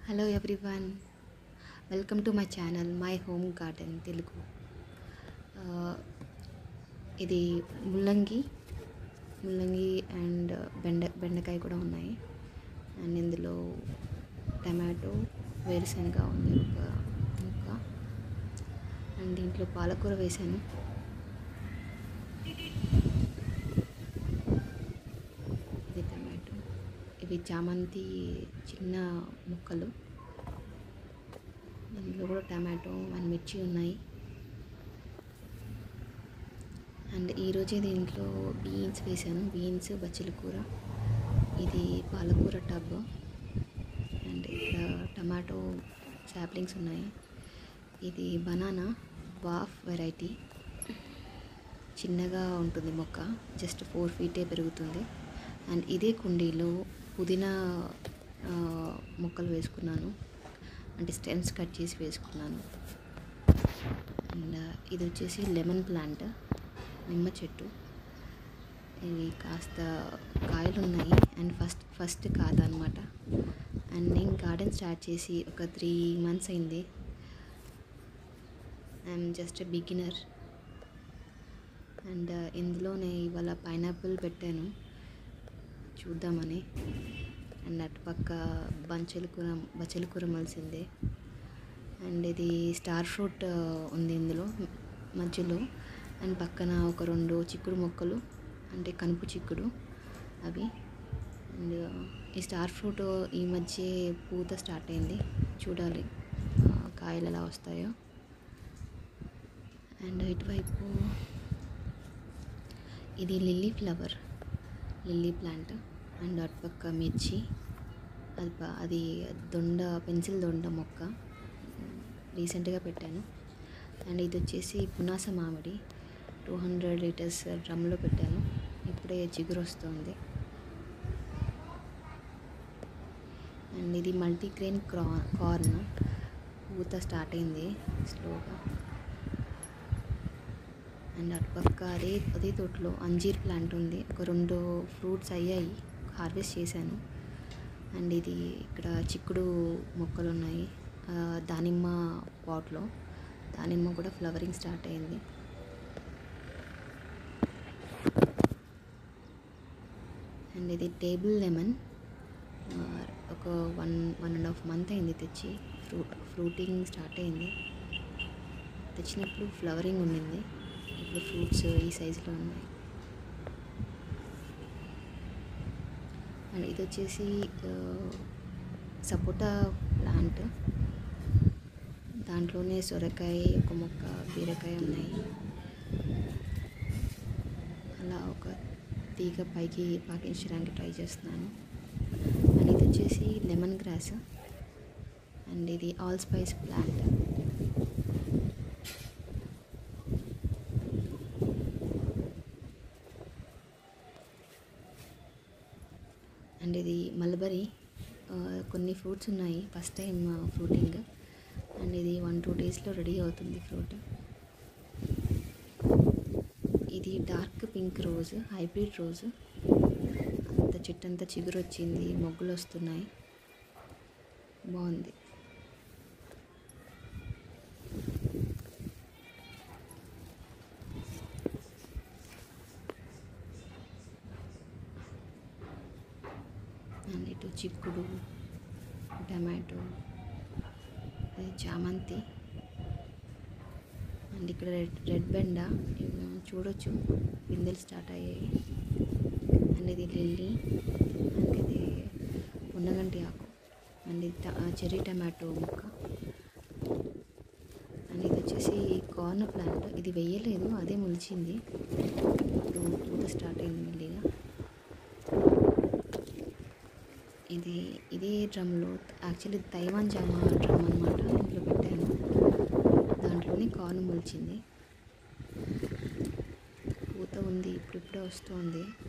hello everyone welcome to my channel my home garden Telugu ఆ, ఇది ముల్లంగి ముల్లంగి అండ్ బెండ బెండకాయ కూడా ఉన్నాయి అండ్ ఇందులో టమాటో వేరుశనగ ఉంది ఒక ముక్క అండ్ దీంట్లో పాలకూర వేశాను ఇది టమాటో ఇవి చామంతి చిన్న ముక్కలు ఇందులో కూడా టమాటో అండ్ మిర్చి ఉన్నాయి అండ్ ఈరోజే దీంట్లో బీన్స్ వేసాను బీన్స్ బచ్చల కూర ఇది పాలకూర టబ్ అండ్ ఇక్కడ టమాటో సాప్లింగ్స్ ఉన్నాయి ఇది బనానా వాఫ్ వెరైటీ చిన్నగా ఉంటుంది మొక్క జస్ట్ ఫోర్ ఫీటే పెరుగుతుంది అండ్ ఇదే కుండీలో పుదీనా ఆ, మొక్కలు వేసుకున్నాను అంటే స్టెమ్స్ కట్ చేసి వేసుకున్నాను అండ్ ఇది వచ్చేసి లెమన్ ప్లాంట్ నిమ్మ చెట్టు ఇవి కాస్త కాయలు ఉన్నాయి అండ్ ఫస్ట్ ఫస్ట్ కాదనమాట అండ్ నేను గార్డెన్ స్టార్ట్ చేసి ఒక త్రీ మంత్స్ అయింది ఐఎమ్ జస్ట్ బిగినర్ అండ్ ఇందులోనే ఇవాళ పైనాపిల్ పెట్టాను చూద్దామని అండ్ అటుపక్క బంచెల కూర బచ్చల కూర మలిసిందే అండ్ ఇది స్టార్ ఫ్రూట్ ఆ, ఉంది ఇందులో మధ్యలో అండ్ పక్కన ఒక రెండు చిక్కుడు మొక్కలు అంటే కనుపు చిక్కుడు అవి అండ్ ఈ స్టార్ ఫ్రూట్ ఈ మధ్య పూత స్టార్ట్ అయింది చూడాలి ఆ, కాయలు ఎలా వస్తాయో అండ్ ఇటువైపు ఇది lily flower lily plant and అటుపక్క మిర్చి అది ప- అది దొండ పెన్సిల్ దొండ మొక్క రీసెంట్గా పెట్టాను అండ్ ఇది వచ్చేసి పునాస మామిడి టూ హండ్రెడ్ లీటర్స్ డ్రమ్లో పెట్టాను ఇప్పుడే చిగురు వస్తుంది అండ్ ఇది మల్టీగ్రెయిన్ క్రా కార్న్ పూత స్టార్ట్ అయింది స్లోగా అండ్ అటుపక్క అదే అదే తోటలో అంజీర్ ప్లాంట్ ఉంది ఒక రెండు ఫ్రూట్స్ అయ్యాయి హార్వెస్ట్ చేశాను అండ్ ఇది ఇక్కడ చిక్కుడు మొక్కలు ఉన్నాయి ఆ, దానిమ్మ పాట్లో దానిమ్మ కూడా ఫ్లవరింగ్ స్టార్ట్ అయింది అండ్ ఇది టేబుల్ లెమన్ ఒక one one and half month అయింది తెచ్చి ఫ్రూట్ ఫ్రూటింగ్ స్టార్ట్ అయింది తెచ్చినప్పుడు ఫ్లవరింగ్ ఉండింది ఇప్పుడు ఫ్రూట్స్ ఈ సైజులో ఉన్నాయి అండ్ ఇది వచ్చేసి సపోటా ప్లాంట్ దాంట్లోనే సొరకాయ ఒక మొక్క బీరకాయ ఉన్నాయి అలా ఒక తీగ పైకి పాకించడానికి ట్రై చేస్తున్నాను అండ్ ఇది వచ్చేసి లెమన్ గ్రాస్ అండ్ ఇది ఆల్ స్పైస్ ప్లాంట్ అండ్ ఇది మల్బరీ ఆ, కొన్ని ఫ్రూట్స్ ఉన్నాయి ఫస్ట్ టైం ఫ్రూటింగ్ అండ్ ఇది వన్ టూ డేస్లో రెడీ అవుతుంది ఫ్రూట్ ఇది dark pink rose hybrid rose అంత చెట్టు అంతా చిగురు వచ్చింది మొగ్గులు వస్తున్నాయి బాగుంది అండ్ ఇటు చిక్కుడు టమాటో ఇది చామంతి అండ్ ఇక్కడ రెడ్ రెడ్ బెండ ఇవి చూడొచ్చు పిందెలు స్టార్ట్ అయ్యాయి అండ్ ఇది లిల్లీ అండ్ ఇది ఉన్నగంటి ఆకు అండ్ ఇది ట- చెర్రీ టమాటో ముక్క అండ్ ఇది వచ్చేసి కార్న్ ప్లాంట్ ఇది వెయ్యలేదు అదే మొలిచింది ఇప్పుడు పూత స్టార్ట్ అయింది మెల్లిగా ఇది ఇదే డ్రమ్లో యాక్చువల్లీ తైవాన్ జామా డ్రమ్ అనమాట ఇందులో పెట్టాను దాంట్లోనే కార్న్ మొలిచింది పూత ఉంది ఇప్పుడిప్పుడే వస్తుంది